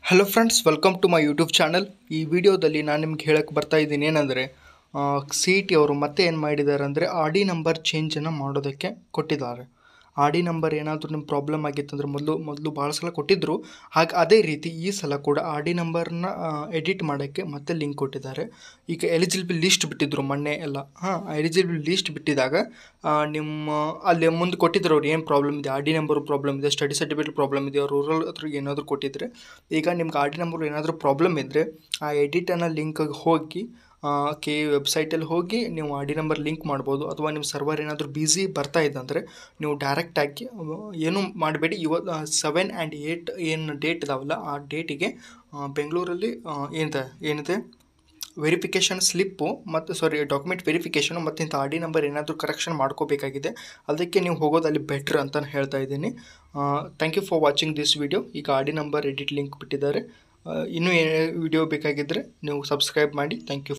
hello friends welcome to my YouTube channel ಈ ವಿಡಿಯೋದಲ್ಲಿ ನಾನು ನಿಮ್ಗೆ ಹೇಳಕ್ಕೆ ಬರ್ತಾ ಇದ್ದೀನಿ ಏನಂದರೆ ಸಿ ಟಿ ಅವರು ಮತ್ತೆ ಏನು ಮಾಡಿದ್ದಾರೆ ಅಂದರೆ ಆರ್ ಡಿ ನಂಬರ್ ಚೇಂಜನ್ನು ಮಾಡೋದಕ್ಕೆ ಕೊಟ್ಟಿದ್ದಾರೆ ಆರ್ ಡಿ ನಂಬರ್ ಏನಾದರೂ ನಿಮ್ಮ ಪ್ರಾಬ್ಲಮ್ ಆಗಿತ್ತು ಅಂದರೆ ಮೊದಲು ಮೊದಲು ಭಾಳ ಸಲ ಕೊಟ್ಟಿದ್ದರು ಹಾಗೆ ಅದೇ ರೀತಿ ಈ ಸಲ ಕೂಡ ಆರ್ ಡಿ ನಂಬರ್ನ ಎಡಿಟ್ ಮಾಡೋಕ್ಕೆ ಮತ್ತೆ ಲಿಂಕ್ ಕೊಟ್ಟಿದ್ದಾರೆ ಈಗ ಎಲಿಜಿಬಲ್ ಲಿಸ್ಟ್ ಬಿಟ್ಟಿದ್ದರು ಮೊನ್ನೆ ಎಲ್ಲ ಹಾಂ ಎಲಿಜಿಬಲ್ ಲಿಸ್ಟ್ ಬಿಟ್ಟಿದಾಗ ಆ, ನಿಮ್ಮ ಅಲ್ಲಿ ಮುಂದೆ ಕೊಟ್ಟಿದ್ರು ಅವ್ರು ಏನು ಪ್ರಾಬ್ಲಮ್ ಇದೆ ಆರ್ ಡಿ ನಂಬರ್ ಪ್ರಾಬ್ಲಮ್ ಇದೆ ಸ್ಟಡಿ ಸರ್ಟಿಫಿಕೇಟ್ ಪ್ರಾಬ್ಲಮ್ ಇದೆ ರೂರಲ್ ಹತ್ರ ಏನಾದರೂ ಕೊಟ್ಟಿದ್ರೆ ಈಗ ನಿಮ್ಗೆ ಆರ್ ಡಿ ನಂಬರ್ ಏನಾದರೂ ಪ್ರಾಬ್ಲಮ್ ಇದ್ದರೆ ಆ ಎಡಿಟ್ ಅನ್ನೋ ಲಿಂಕಿಗೆ ಹೋಗಿ ಕೆ ವೆಬ್ಸೈಟಲ್ಲಿ ಹೋಗಿ ನೀವು ಆರ್ ಡಿ ನಂಬರ್ ಲಿಂಕ್ ಮಾಡ್ಬೋದು ಅಥವಾ ನಿಮ್ಮ ಸರ್ವರ್ ಏನಾದರೂ ಬ್ಯುಸಿ ಬರ್ತಾ ಇದೆ ಅಂದರೆ ನೀವು ಡೈರೆಕ್ಟಾಗಿ ಏನು ಮಾಡಬೇಡಿ ಇವತ್ತು ಸೆವೆನ್ ಆ್ಯಂಡ್ ಏಯ್ಟ್ ಏನು ಡೇಟ್ ಇದಾವಲ್ಲ ಆ ಡೇಟಿಗೆ ಬೆಂಗಳೂರಲ್ಲಿ ಆ, ಏನಿದೆ ಏನಿದೆ ವೆರಿಫಿಕೇಷನ್ ಸ್ಲಿಪ್ಪು ಮತ್ತು ಸಾರಿ ಡಾಕ್ಯುಮೆಂಟ್ ವೆರಿಫಿಕೇಷನು ಮತ್ತು ಇಂಥ ಆರ್ ಡಿ ನಂಬರ್ ಏನಾದರೂ ಕರೆಕ್ಷನ್ ಮಾಡ್ಕೋಬೇಕಾಗಿದೆ ಅದಕ್ಕೆ ನೀವು ಹೋಗೋದು ಅಲ್ಲಿ ಬೆಟ್ರ್ ಅಂತ ಹೇಳ್ತಾ ಇದ್ದೀನಿ thank you for watching this video ಈಗ R D number edit link ಬಿಟ್ಟಿದ್ದಾರೆ ಆ, ಇನ್ನೂ ಏನೇ ವಿಡಿಯೋ ಬೇಕಾಗಿದ್ದರೆ ನೀವು ಸಬ್ಸ್ಕ್ರೈಬ್ ಮಾಡಿ ಥ್ಯಾಂಕ್ ಯು